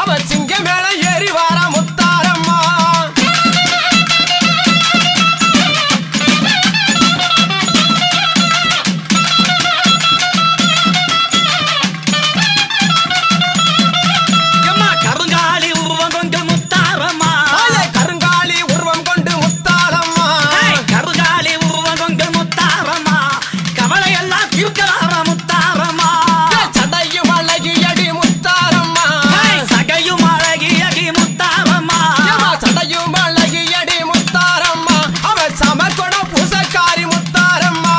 அவ சிங்க மேல ஏறி வாரா முத்தாரம்மா எம்மா கருங்காலி உருவம் கொண்டு முத்தாரம்மா தாயே கருங்காலி உருவம் கொண்டு முத்தாரம்மா ஏய், கருங்காலி உருவம் கொண்டு முத்தாரம்மா கவலை எல்லாம் தீர்க்கிறார முத்தாரம்மா சடையும் அழகி அடி முத்தாரம்மா ஏய், சகையும் அழகி அடி முத்தாரம்மா ஏம்மா சடையும் அழகி அடி முத்தாரம்மா அவ சமக்கொட பூசக்காரி முத்தாரம்மா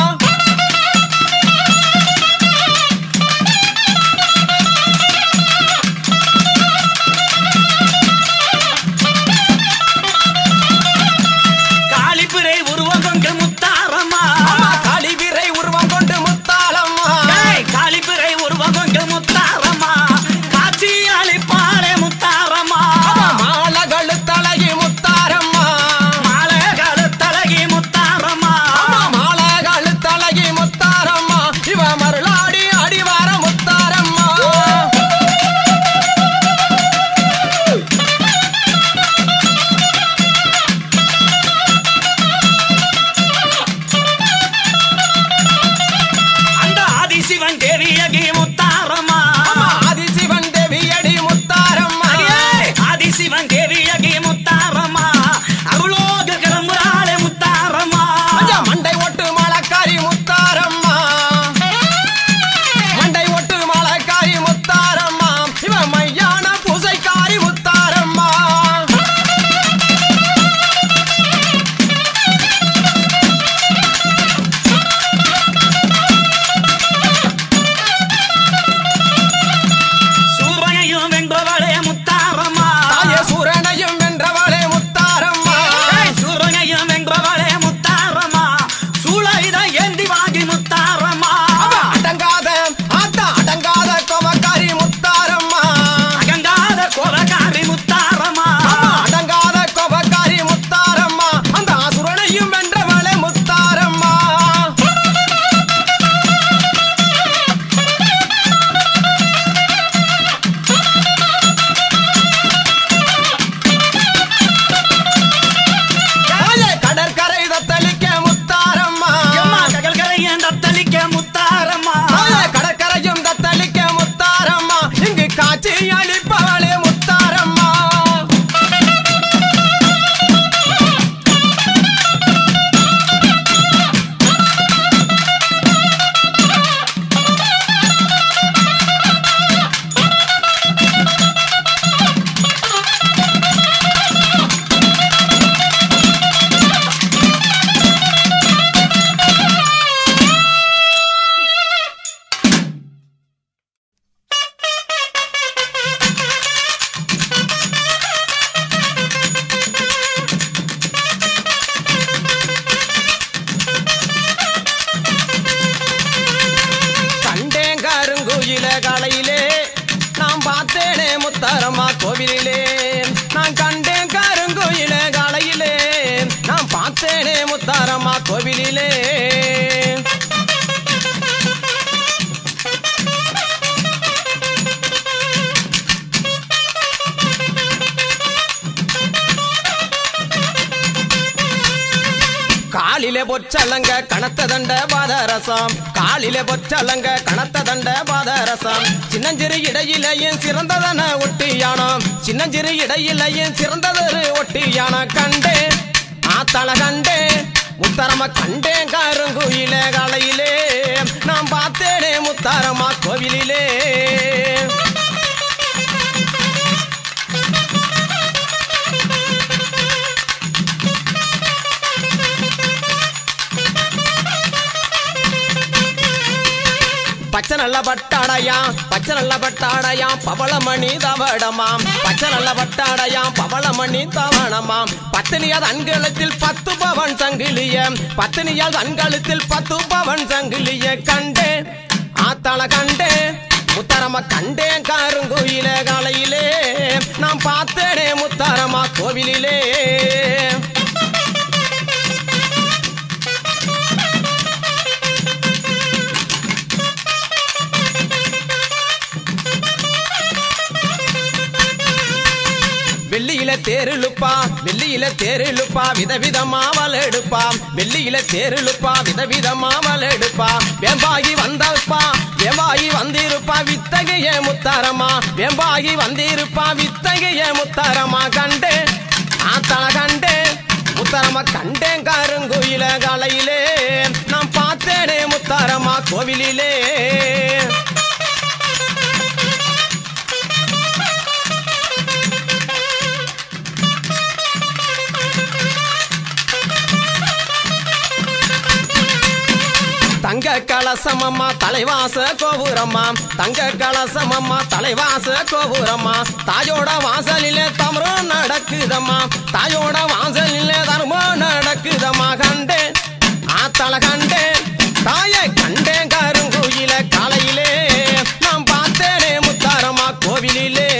காளிப்பிரை உருவம் கொண்டு முத்தாரம்மா அம்மா காளிவீரை உருவம் கொண்டு முத்தாரம்மா ஏய், காளிப்பிரை உருவம் கொண்டு முத்தாரம்மா காட்சி அளிப்பாளே முத்தாரம்மா மாலகள் தலகி முத்தாரம்மா மாலை கழுத்தழகி முத்தாரம்மா அம்மா மாலகள் தலகி முத்தாரம்மா இவ மருளாடி அடிவார முத்தாரம்மா அந்த ஆதிசிவன் தேவியகி முத்தாரம்மா அம்மா ஆதிசிவன் தேவி அடி முத்தாரம்மா அடியே, ஆதிசிவன் தேவியகி முத்தாரம்மா அருளோக கிளம்புறாளே முத்தாரம்மா ஐயா, மண்டை ஒட்டு மலக்காரி முத்தாரம்மா மண்டை ஒட்டு மலக்காரி முத்தாரம்மா இவ மையான பூசைக்காரி முத்தாரம்மா சூரனையும் வென்றவளே முத்தாரம்மா தாயே சூரனையும் வென்றவளே முத்தாரம்மா ஏய், சூரனையும் வென்றவளே முத்தாரம்மா சூளையிட ஏந்தி வாங்கி முத்தாரம்மா அவ அடங்காத ஆத்தா அடங்காத கோமக்காரி முத்தாரம்மா அகங்காத கோலக்காரி முத்தாரம்மா அம்மா அடங்காத கோபக்காரி முத்தாரம்மா அந்த அசுரனையும் வென்றவளே முத்தாரம்மா தாயே கடற்கரை தத்தளிக்க முத்தாரம்மா எம்மா ககல்கரையன் தத்தளிக்க முத்தாரம்மா தாயே கடற்கரையும் தத்தளிக்க முத்தாரம்மா இங்கு காட்சி அளிப்பவளே முத்தாரம்மா கண்டேன் கருங்குயில காலையிலே நான் பார்த்தேனே முத்தாரம்மா கோவிலிலே நான் கண்டேன் கருங்குயில காலையிலே நான் பார்த்தேனே முத்தாரம்மா கோவிலிலே காலிலே பொச்சலங்க கணத்த தண்ட பாதரசம் காலிலே பொச்சலங்க கணத்த தண்ட பாதரசம் சின்னஞ்சிறு இடையிலையும் சிறந்ததன ஒட்டியானம் சின்னஞ்சிறு இடையிலையும் சிறந்ததொரு ஒட்டியானம் கண்டே ஆத்தள கண்டே முத்தாரம்மா கண்டேன் கருங்குயில காலையிலே நான் பார்த்தேனே முத்தாரம்மா கோவிலிலே பச்சை நல்ல பட்டாடையாம் பச்சை நல்ல பட்டாடையாம் பவளமணி தவடமாம் பச்சை நல்ல பட்டாடையாம் பவளமணி தவணமாம் பத்தினியால் அன்கலத்தில் பத்து பவன் சங்கிலிய பத்தினியால் அன்கலத்தில் பத்து பவன் சங்கிலிய கண்டே ஆத்தாள கண்டே முத்தாரம்மா கண்டேன் கருங்குயில காலையிலே நான் பார்த்தேனே முத்தாரம்மா கோவிலிலே வெள்ளியில தேருளுப்பா வெள்ளியில தேருளுப்பா விதவிதமா வலெடுப்பா வெள்ளியில தேருளுப்பா விதவிதமா வலெடுப்பா வேம்பாகி வந்தப்பா வேம்பாகி வந்திருப்பா வித்தகைய முத்தாரமா வேம்பாகி வந்திருப்பா வித்தகைய முத்தாரமா கண்டே ஆத்தள கண்டே முத்தாரமா கண்டேன் கருங்குயில காலையிலே நான் பார்த்தேனே முத்தாரமா கோவிலிலே தங்க கலசமம்மா தலைவாச கோபுரம்மா தங்க கலசமம்மா தலைவாச கோபுரம்மா தாயோட வாசலிலே தமரம் நடக்குதம்மா தாயோட வாசலிலே தர்மம் நடக்குதம்மா கண்டே ஆத்தள கண்டே தாயை கண்டேன் கருங்குயில காலையிலே நான் பார்த்தேனே முத்தாரம்மா கோவிலிலே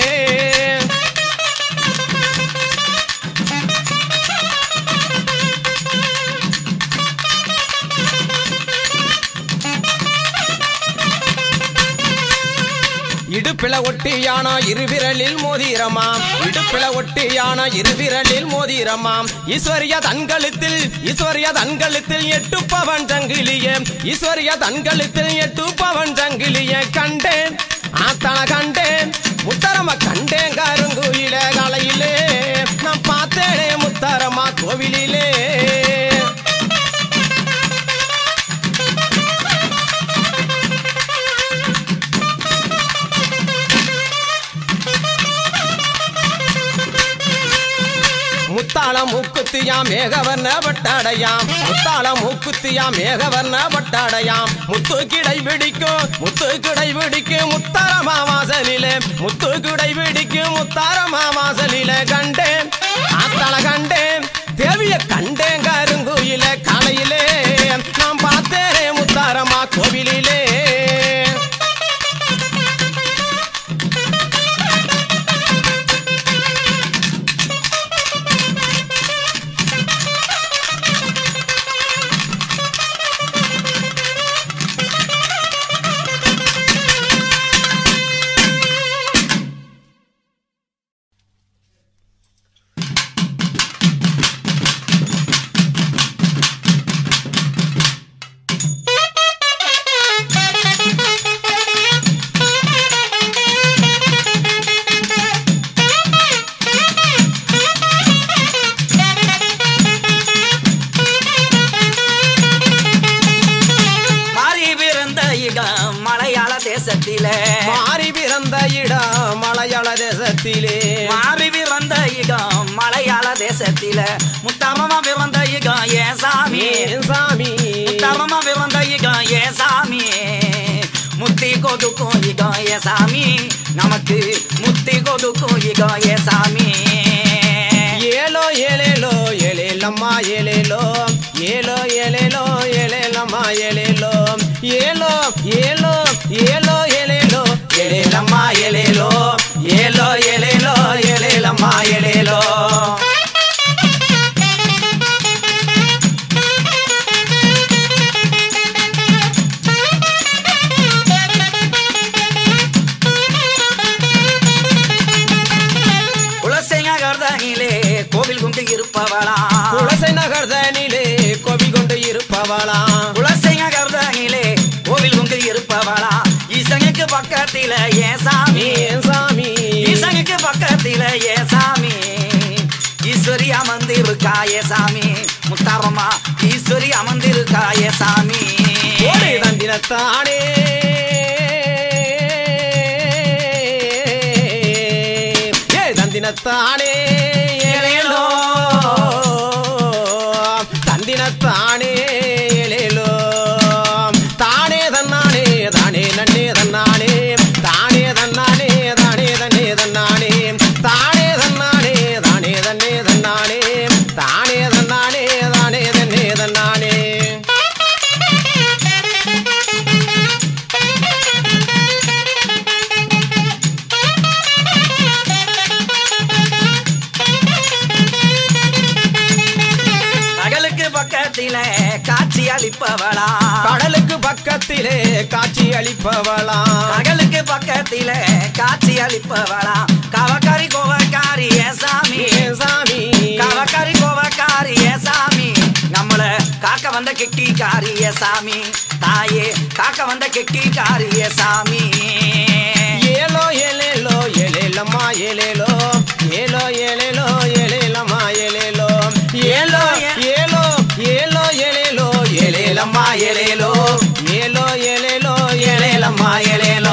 இடுப்பில ஒட்டியான இருவிரலில் மோதிரமாம் இடுப்பில ஒட்டியான இருவிரலில் மோதிரமாம் ஈஸ்வரிய தன்கழுத்தில் ஈஸ்வரிய தன்கழுத்தில் எட்டு பவன் சங்கிலிய ஈஸ்வரிய தன்கழுத்தில் எட்டு பவன் சங்கிலிய கண்டேன் ஆத்தள கண்டேன் முத்தரமா கண்டேன் கருங்குயில காலையிலே நான் பார்த்தேனே முத்தரமா கோவிலிலே முத்தாள மூக்குத்தியா மேகவர்ண பட்டாடையாம் முத்தாள மூக்குத்தியா மேகவர்ண பட்டாடையாம் முத்து கிடை பிடிக்கும் முத்து கிடை பிடிக்கும் முத்தாரமா வாசலிலே முத்து கிடை பிடிக்கும் முத்தாரமா வாசலிலே கண்டேன் ஆத்தாள கண்டேன் தேவிய கண்டேன் கருங்குயில காலையிலே நான் பார்த்தேனே முத்தாரமா கோவிலிலே மாறி பிறந்த இடம் மலையாள தேசத்திலே மாறி பிறந்த இடம் மலையாள தேசத்திலே மாறி பிறந்த இடம் மலையாள தேசத்திலே முத்தாமமா பிறந்த இடம் ஏன் சாமி ஏன் சாமி முத்தாமமா பிறந்த இடம் ஏன் சாமி முத்தி கொடுக்கும் இடம் ஏ சாமி நமக்கு முத்தி கொடுக்கும் இடம் ஏ சாமி ஏலோ ஏலேலோ ஏலேலம்மா ஏலேலோ ஏலோ ஏலேலோ ஏலேலம்மா ஏலேலோ ஏலோ ஏலோ ஏலோ ஏலேலோ ஏலேலம்மா ஏலேலோ ஏலோ ஏலேலோ ஏலேலம்மா ஏலேலோ குலசேகர்தனிலே கோவில் கொண்டு இருப்பவளா குலசை நகர்தனிலே கோவில் கொண்டு இருப்பவளாம் குலசேகர்தனிலே கோவில் கொண்டு இருப்பவளா ஈசனுக்கு பக்கத்தில ஏன் சாமி ஏன் சாமி ஈசனுக்கு பக்கத்தில ஏ சாமி ஈஸ்வரி அமர்ந்திருக்கா ஏ சாமி முத்தாரம்மா ஈஸ்வரி அமர்ந்திருக்கா ஏ சாமி ஓடி தந்தினத்தானே ஏ தந்தினத்தானே ஏலேலோ தந்தினத்தானே ஏலேலோ தானே தன்னானே தானே நன்னே தன்னானே தானே தன்னானே தானே தன்னே தன்னானே தானே தன்னானே தானே தன்னே தன்னானே தானே தன்னானே தானே தன்னே தன்னானே பகலுக்கு பக்கத்தில காட்சி அளிப்பவளா கடலுக்கு பக்கத்திலே காட்சி அளிப்பவளாம் பகலுக்கு பக்கத்தில காட்சி அளிப்பவளா கவக்காரி கோவக்காரி ஏ சாமி ஏசாமி தாயே காக்க வந்த கெட்டிக்காரு ஏசாமி ஏலோ ஏலேலோ ஏலேலம்மா ஏலேலோ ஏலோ ஏலேலோ ஏலேலம்மா ஏலேலோ ஏலோ ஏலோ ஏலோ ஏலேலோ ஏலேலம்மா ஏலேலோ ஏலோ ஏலேலோ ஏலேலம்மா ஏலேலோ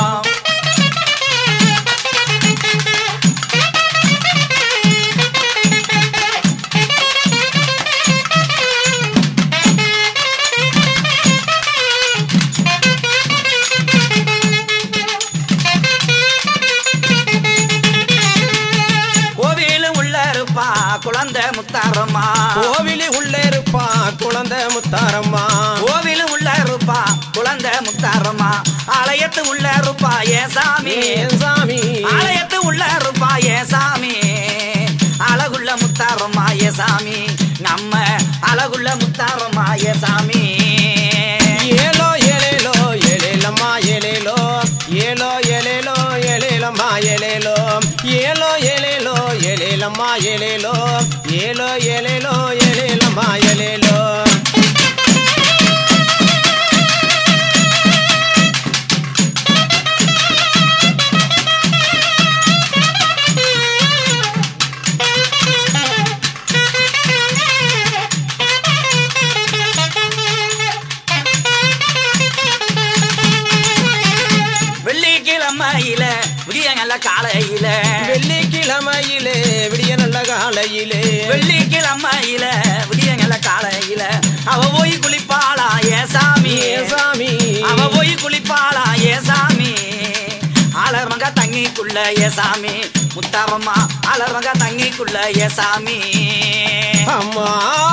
கோவில் உள்ள இருப்பா குழந்தை முத்தாரம்மா கோவிலி உள்ளே இருப்பா குழந்தை முத்தாரம்மா கோவில் உள்ள இருப்பா குழந்தை முத்தாரம்மா ஆலயத்து உள்ள இருப்பா ஏசாமி ஏன் சாமி ஆலயத்து உள்ள இருப்பா ஏசாமி அழகுள்ள முத்தாரம்மா ஏசாமி நம்ம அழகுள்ள முத்தாரம்மா ஏசாமி ஏலோ ஏலேலோ ஏலேலம்மா ஏலேலோ ஏலோ ஏலேலோ ஏலேலம்மா ஏலேலோ ஏலோ ஏலேலோ ஏலேலம்மா ஏலேலோ ஏலோ ஏலேலோ ஏலேலம்மா ஏலேலோ வெள்ளிக்கிழமையில விடிய நல்ல காலையில வெள்ளிக்கிழமையிலே விடிய நல்ல காலையிலே வெள்ளிக்கிழமையில விடிய நல்ல காலையில அவ போய் குளிப்பாளா ஏசாமி ஏன் சாமி அவ போய் குளிப்பாளா ஏசாமி அலர்வங்க தங்கிக்குள்ள ஏசாமி முத்தாரம்மா அலர்வங்க தங்கிக்குள்ள ஏசாமி அம்மா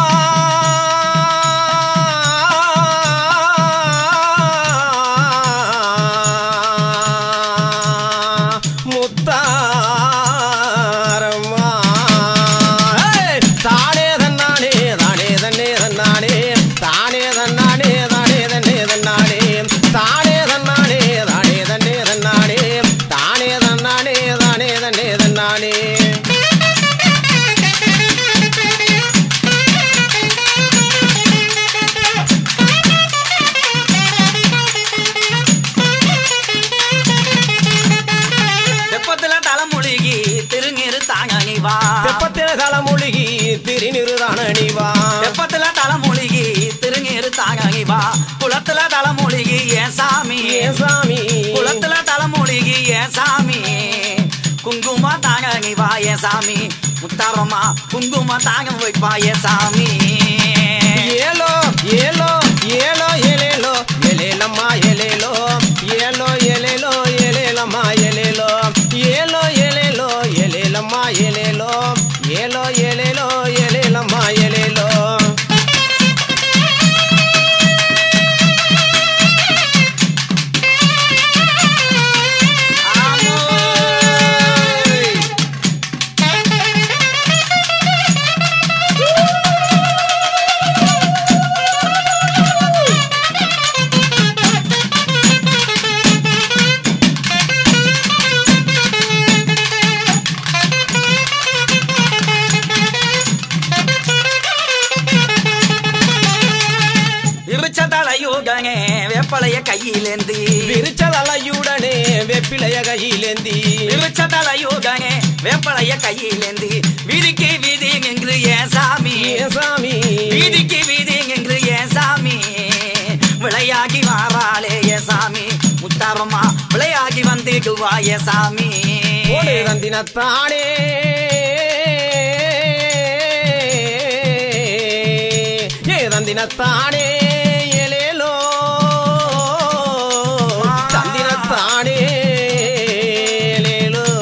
முத்தாரம்மா ஏய்! தானே தன்னானே தானே தன்னே தன்னானே தானே தன்னானே தானே தன்னே தன்னானே தானே தன்னானே தானே தன்னே தன்னானே தானே தன்னானே தானே தன்னே தன்னானே தெப்பத்துல தலைமுழுகி திருநீரு தாங்க நீ வா தெப்பத்தில தலைமொழிகி திருநிறுதான நீவா தெப்பத்துல தலைமுழுகி திருநீரு தாங்க நீ வா குளத்துல தலைமுழுகி ஏன் சாமி ஏன் சாமி குளத்துல தலைமுழுகி ஏன் சாமி குங்கும தாங்க நீ வா ஏன் சாமி முத்தாரம்மா குங்கும தாங்க வைப்பா ஏன் சாமி ஏலோ ஏலோ ஏலோ ஏலேலோ ஏலேலம்மா ஏலேலோ ஏலோ ஏலேலோ ஏலேலம்மா ஏலேலோ ஏலோ ஏலேலோ ஏலேலம்மா ஏலேலோ ஏலோ ஏலேலோ ஏலேலம்மா ஏலேலோ ஆமோய். விருச்ச தலையுடனே வேப்பலைய கையிலேந்தி விரிச்சதலையுடனே வெப்பிலைய கையிலேந்தி விருச்ச தலையுடனே வேப்பலைய கையிலேந்தி வீதிக்கு வீதி என்று ஏன் சாமி ஏன் சாமி வீதிக்கு வீதி என்று ஏன் சாமி விளையாகி வாராளே ஏ சாமி முத்தாரம்மா விளையாகி வந்துடுவா ஏ சாமி ஓடு தந்தினத்தானே ஏ தந்தினத்தானே ஏலேலோ தந்தினத்தானே ஏலேலோ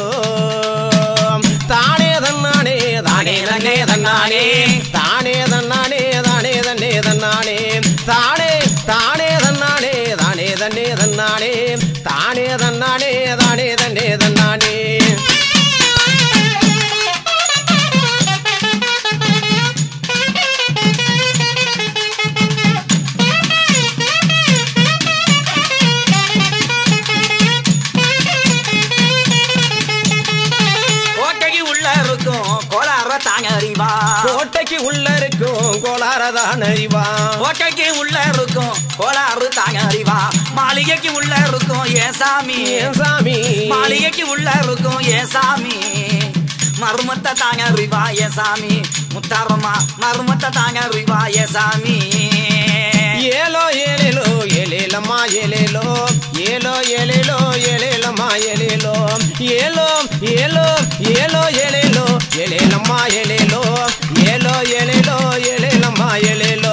தானே தன்னானே தானே தன்னே தன்னானே தானே தன்னானே தானே தன்னே தன்னானே தானே தானே தன்னானே தானே தன்னே தன்னானே தானே தன்னானே தானே தன்னே தன்னானே கோட்டைக்கு உள்ள இருக்கும் கோலார தாங்க அறிவா கோட்டைக்கு உள்ள இருக்கும் கோளாரதான் அறிவா கோட்டைக்கு உள்ள இருக்கும் கோளாறு தாங்க அறிவா மாளிகைக்கு உள்ள இருக்கும் ஏன் சாமி ஏன் சாமி மாளிகைக்கு உள்ள இருக்கும் ஏன் சாமி மருமத்தை தாங்க அறிவா ஏன் சாமி முத்தாரம்மா மருமத்தை தாங்க அறிவா ஏன் சாமி ஏலோ ஏலேலோ ஏலேலம்மா ஏலேலோ ஏலோ ஏலேலோ ஏலேலம்மா ஏலேலோ ஏலோ ஏலோ ஏலோ ஏலேலோ ஏலேலம்மா ஏலேலோ ஏலோ ஏலேலோ ஏலேலம்மா ஏலேலோ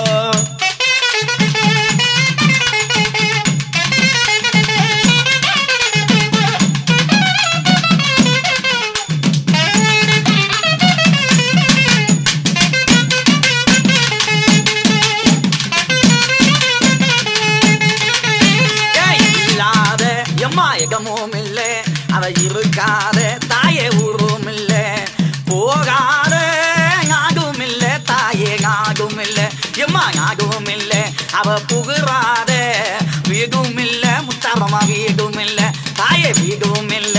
ஏய், இல்லாத எம்மா எகமும் இல்ல அவ இருக்காத தாயே ஊரும் இல்ல போகாத நாடும் இல்ல தாயே நாடும் இல்ல எம்மா நாடும் இல்ல அவ புகுறாத வீடும் இல்ல முத்தாரமா வீடும் இல்ல தாயே வீடும் இல்ல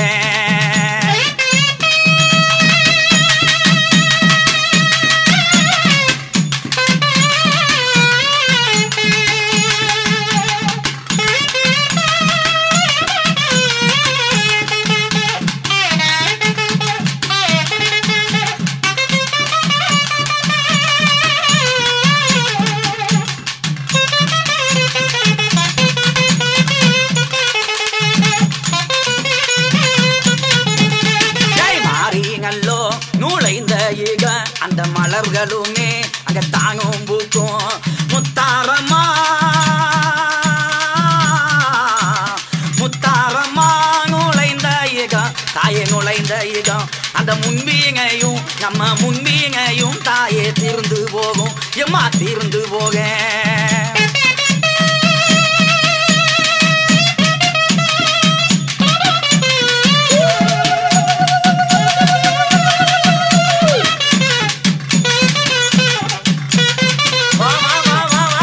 ஜெய் மாறிங்கல்லோ நூழைந்த ஈக அந்த மலர்களுமே அங்க தாங்கும் பூக்கும் முத்தாரம்மா முத்தாரம்மா நுழைந்த ஈகம் தாயே நுழைந்த ஈகம் அந்த முன்பீங்கையும் நம்ம முன்பீங்கையும் தாயே தீர்ந்து போகும் எம்மா தீர்ந்து போக வா வா வா வா வா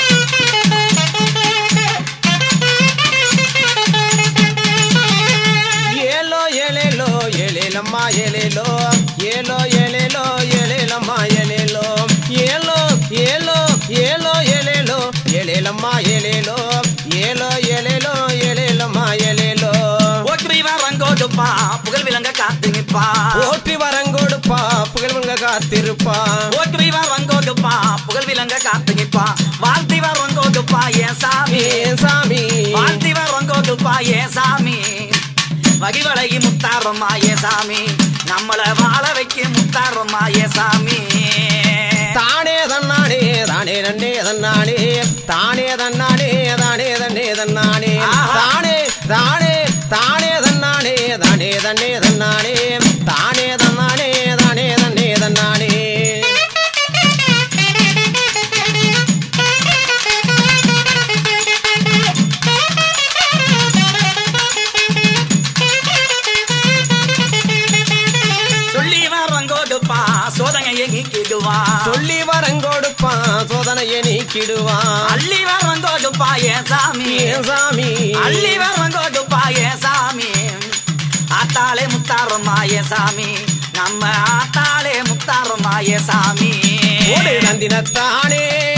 ஏலோ ஏலேலோ ஏலேலம்மா ஏலேலோ ஏலோ ஏலேலோ ஏலேலம்மா ஏலேலோ ஏலோ ஏலோ ஏலோ ஏலேலோ ஏலேலம்மா ஏலேலோ ஏலோ ஏலேலோ ஏலேலம்மா ஏலேலோ ஓட்டுவி வரங்கோடுப்பா புகழ் விளங்க காத்து நிப்பா ஓட்டி வரங்கொடுப்பா புகழ்வங்க காத்திருப்பா ஓட்டுவி வரங்கோடுப்பா புகழ் விளங்க காத்து நிப்பா வாழ்த்தி வரங்கோடுப்பா ஏன் சாமி ஏன் சாமி வாழ்த்தி வரங்கோடுப்பா ஏன் சாமி வகிவழகி முத்தாரம்மா ஏன் சாமி நம்மள வாழ வைக்க முத்தாரம்மா ஏன் சாமி தானே தன்னானே தானே தன்னே தன்னானே தானே தன்னானே தானே தன்னே தன்னானே ஆஹா. தானே தானே தானே தன்னானே தானே தன்னே தன்னானே தானே தன்னானே தானே தன்னே தன்னானே சொல்லி வரங்கோடுப்பா சோதனையை நீக்கிடுவா சொல்லி வரங்கொடுப்பான் சோதனையை நீக்கிடுவான் அள்ளி வரங்கோடுப்பா ஏன் சாமி ஏன் சாமி அள்ளி வரங்கோடுப்பா ஏன் சாமி ஆத்தாளே முத்தாரம்மா ஏன் சாமி நம்ம ஆத்தாளே முத்தாரம்மா ஏன் சாமி ஓடு நந்தினத்தானே